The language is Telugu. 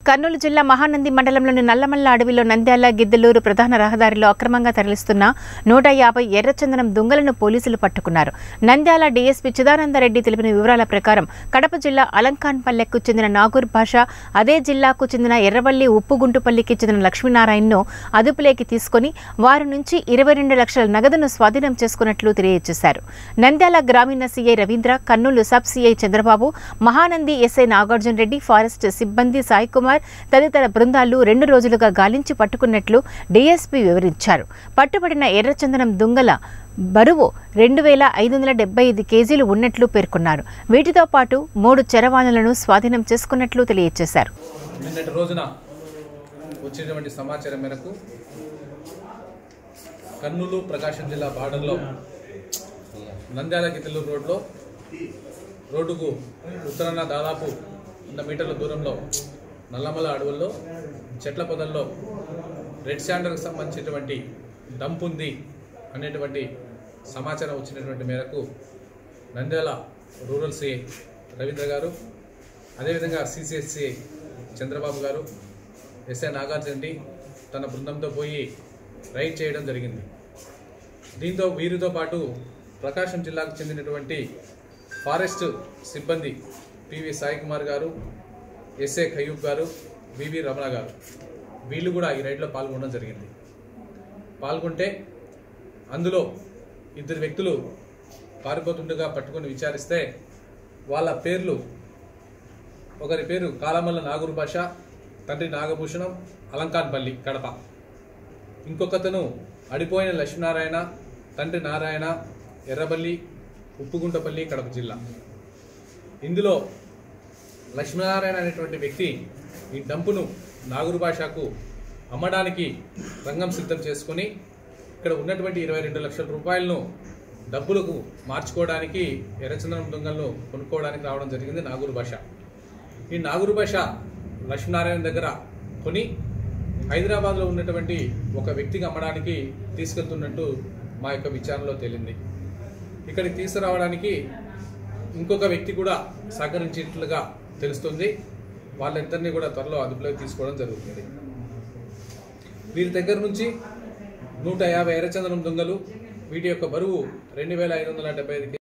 కర్నూలు జిల్లా మహానంది మండలంలోని నల్లమల్ల అడవిలో నంద్యాల గిద్దలూరు ప్రధాన రహదారిలో అక్రమంగా తరలిస్తున్న నూట యాభై ఎర్రచందనం దుంగలను పోలీసులు పట్టుకున్నారు నంద్యాల డీఎస్పీ చిదానందరెడ్డి తెలిపిన వివరాల ప్రకారం కడప జిల్లా అలంకాన్పల్లెకు చెందిన నాగూర్ భాష అదే జిల్లాకు చెందిన ఎర్రవల్లి ఉప్పుగుంటుపల్లికి చెందిన లక్ష్మీనారాయణను అదుపులోకి తీసుకొని వారి నుంచి ఇరవై రెండు లక్షల నగదును స్వాధీనం చేసుకున్నట్లు తెలియజేశారు నంద్యాల గ్రామీణ CI Ravindra Kurnool sub CI Chandrababu Mahanandi SI Nagarjuna Reddy forest సిబ్బంది సాయి కుమార్ తదితర బృందాలు రెండు రోజులుగా గాలించి పట్టుకున్నట్లు డీఎస్పీ వివరించారు పట్టుబడిన ఎర్రచందనం దుంగల బరువు రెండు వేల ఐదు వందల డెబ్బై ఐదు కేజీలు ఉన్నట్లు పేర్కొన్నారు వీటితో పాటు మూడు చరవాణులను స్వాధీనం చేసుకున్నట్లు తెలియజేశారు నిన్నటి రోజున వచ్చినటువంటి సమాచారం మేరకు కర్నూలు ప్రకాశం జిల్లా బార్డర్లో నంద్యాల గిద్దలూరు రోడ్లో రోడ్డుకు ఉత్తరాన దాదాపు వంద మీటర్ల దూరంలో నల్లమల అడవుల్లో చెట్ల పొదల్లో రెడ్ శాండర్కి సంబంధించినటువంటి డంప్ ఉంది అనేటువంటి సమాచారం వచ్చినటువంటి మేరకు నంద్యాల రూరల్ సిఐ రవీంద్ర గారు అదేవిధంగా సిసిఎస్సి చంద్రబాబు గారు ఎస్ఐ నాగార్జున రెడ్డి తన బృందంతో పోయి రైడ్ చేయడం జరిగింది దీంతో వీరితో పాటు ప్రకాశం జిల్లాకు చెందినటువంటి ఫారెస్ట్ సిబ్బంది పివి సాయి కుమార్ గారు ఎస్ఏ ఖయూబ్ గారు వివి రమణ గారు వీళ్ళు కూడా ఈ రైడ్లో పాల్గొనడం జరిగింది పాల్గొంటే అందులో ఇద్దరు వ్యక్తులు పారిపోతుండగా పట్టుకొని విచారిస్తే వాళ్ళ పేర్లు ఒకరి పేరు కాలమల్ల నాగూరు భాష తండ్రి నాగభూషణం అలంకాన్పల్లి కడప ఇంకొకతను అడిపోయిన లక్ష్మీనారాయణ తండ్రి నారాయణ ఎర్రబల్లి ఉప్పుగుంటపల్లి కడప జిల్లా ఇందులో లక్ష్మీనారాయణ అనేటువంటి వ్యక్తి ఈ డంపును నాగూరు భాషకు అమ్మడానికి రంగం సిద్ధం చేసుకొని ఇక్కడ ఉన్నటువంటి ఇరవై రెండు లక్షల రూపాయలను డబ్బులకు మార్చుకోవడానికి ఎర్రచందనం దొంగలను కొనుక్కోవడానికి రావడం జరిగింది నాగూరు భాష ఈ నాగూరు భాష లక్ష్మీనారాయణ దగ్గర కొని హైదరాబాద్లో ఉన్నటువంటి ఒక వ్యక్తికి అమ్మడానికి తీసుకెళ్తున్నట్టు మా యొక్క విచారణలో తేలింది ఇక్కడికి తీసుకురావడానికి ఇంకొక వ్యక్తి కూడా సహకరించినట్లుగా తెలుస్తుంది వాళ్ళిద్దరినీ కూడా త్వరలో అదుపులోకి తీసుకోవడం జరుగుతుంది వీరి దగ్గర నుంచి నూట యాభై ఎర్రచందనం దొంగలు వీటి యొక్క బరువు రెండు వేల ఐదు వందల డెబ్బై ఐదు